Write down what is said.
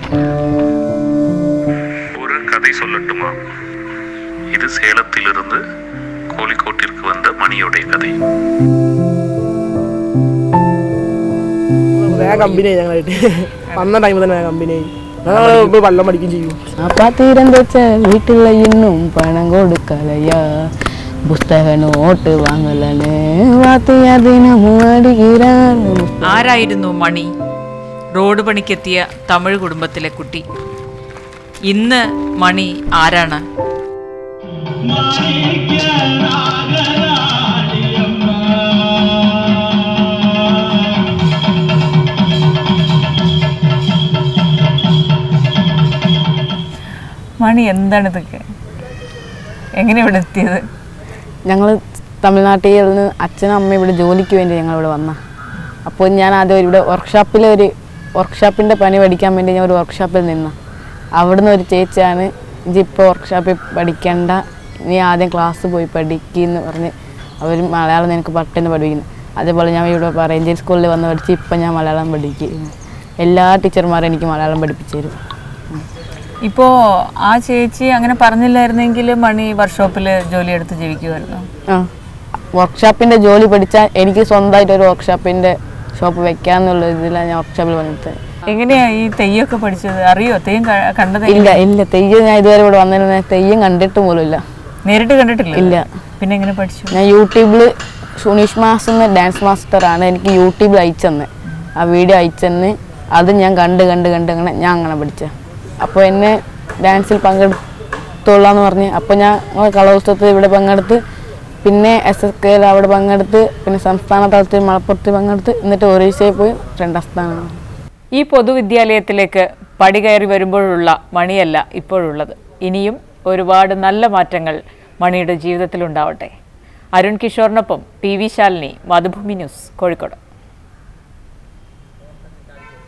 ஒரு கதை சொல்லட்டுமா இது சேலத்திலிருந்து கோழிக்கோட்டிற்கு வந்த மணியோடைய கதை വേഗം കമ്പനി ആയി ഞങ്ങളായിട്ട് വന്ന ടൈമിൽ തന്നെ വേഗം കമ്പനി ആയി ഞങ്ങൾ ഇപ്പോൾ വള്ളം പഠിക്കുകയും ചെയ്യും அப்பா திறந்துச்ச வீட்டுல இன்னும் பணம் கொடுக்கலையா புஸ்தக நோட்டு வாங்கலன்னு வாத்தியா தினமும் அடிக்கிறார் ആരായിരുന്നു മണി റോഡ് പണിക്കെത്തിയ തമിഴ് കുടുംബത്തിലെ കുട്ടി ഇന്ന് മണി ആരാണ് മണി എന്താണ് ഇതൊക്കെ എങ്ങനെ ഇവിടെ എത്തിയത് ഞങ്ങൾ തമിഴ്നാട്ടിൽ നിന്ന് അച്ഛനും അമ്മയും ഇവിടെ ജോലിക്ക് വേണ്ടി ഞങ്ങൾ ഇവിടെ വന്ന അപ്പോൾ ഞാൻ ആദ്യം ഇവിടെ വർക്ക്ഷോപ്പിൽ ഒരു വർക്ക്ഷോപ്പിൻ്റെ പണി പഠിക്കാൻ വേണ്ടി ഞാൻ ഒരു വർക്ക്ഷോപ്പിൽ നിന്ന അവിടുന്ന് ഒരു ചേച്ചിയാണ് ഇജിപ്പോൾ വർക്ക്ഷോപ്പിൽ പഠിക്കേണ്ട നീ ആദ്യം ക്ലാസ് പോയി പഠിക്കുമെന്ന് പറഞ്ഞ് അവർ മലയാളം നിനക്ക് പട്ടെന്ന് പഠിക്കുന്നു അതേപോലെ ഞാൻ ഇവിടെ പറയഞ്ചേരി സ്കൂളിൽ വന്ന് പഠിച്ച് ഇപ്പം ഞാൻ മലയാളം പഠിക്കുന്നു എല്ലാ ടീച്ചർമാരും എനിക്ക് മലയാളം പഠിപ്പിച്ചു തരും ഇപ്പോ ആ ചേച്ചി അങ്ങനെ പറഞ്ഞില്ലായിരുന്നെങ്കിൽ മണി വർക്ക്ഷോപ്പിൽ ജോലിയെടുത്ത് ജീവിക്കുമായിരുന്നു ആ വർക്ക്ഷോപ്പിൻ്റെ ജോലി പഠിച്ചാൽ എനിക്ക് സ്വന്തമായിട്ട് ഒരു വർക്ക്ഷോപ്പിൻ്റെ ഷോപ്പ് വെക്കാന്നുള്ള ഇതിലാണ് ഞാൻ വർക്ക്ഷോപ്പിൽ വന്നിട്ട് എങ്ങനെയാ ഈ തെയ്യൊക്കെ പഠിച്ചത് അറിയോ തെയ്യം ക- കണ്ടത് ഇല്ല ഇല്ല തെയ്യം ഞാൻ ഇതുവരെ ഇവിടെ വന്നിരുന്ന തെയ്യം കണ്ടിട്ട് പോലും ഇല്ല നേരിട്ട് കണ്ടിട്ടില്ല ഇല്ല. പിന്നെ എങ്ങനെ പഠിച്ചു ഞാൻ യൂട്യൂബിൽ സുനീഷ് മാസ് എന്ന ഡാൻസ് മാസ്റ്ററാണ് എനിക്ക് യൂട്യൂബിൽ അയച്ചെന്ന് ആ വീഡിയോ അയച്ചെന്ന് അത് ഞാൻ കണ്ട് കണ്ട് കണ്ട് അങ്ങനെ ഞാൻ അങ്ങനെ പഠിച്ച അപ്പോൾ എന്നെ ഡാൻസിൽ പങ്കെടുത്തോളാന്ന് പറഞ്ഞ് അപ്പോൾ ഞാൻ ഞങ്ങൾ കലോത്സവത്തിൽ ഇവിടെ പങ്കെടുത്ത് പിന്നെ എസ് എസ് കെയിൽ അവിടെ പങ്കെടുത്ത് പിന്നെ സംസ്ഥാന തലത്തിൽ മലപ്പുറത്ത് പങ്കെടുത്ത് എന്നിട്ട് ഒറീസയിൽ പോയി രണ്ടാം സ്ഥാനമാണ് ഈ പൊതുവിദ്യാലയത്തിലേക്ക് പടി കയറി വരുമ്പോഴുള്ള മണിയല്ല ഇപ്പോഴുള്ളത് ഇനിയും ഒരുപാട് നല്ല മാറ്റങ്ങൾ മണിയുടെ ജീവിതത്തിലുണ്ടാവട്ടെ അരുൺ കിഷോറിനൊപ്പം P V Shalini Mathrubhumi news Kozhikode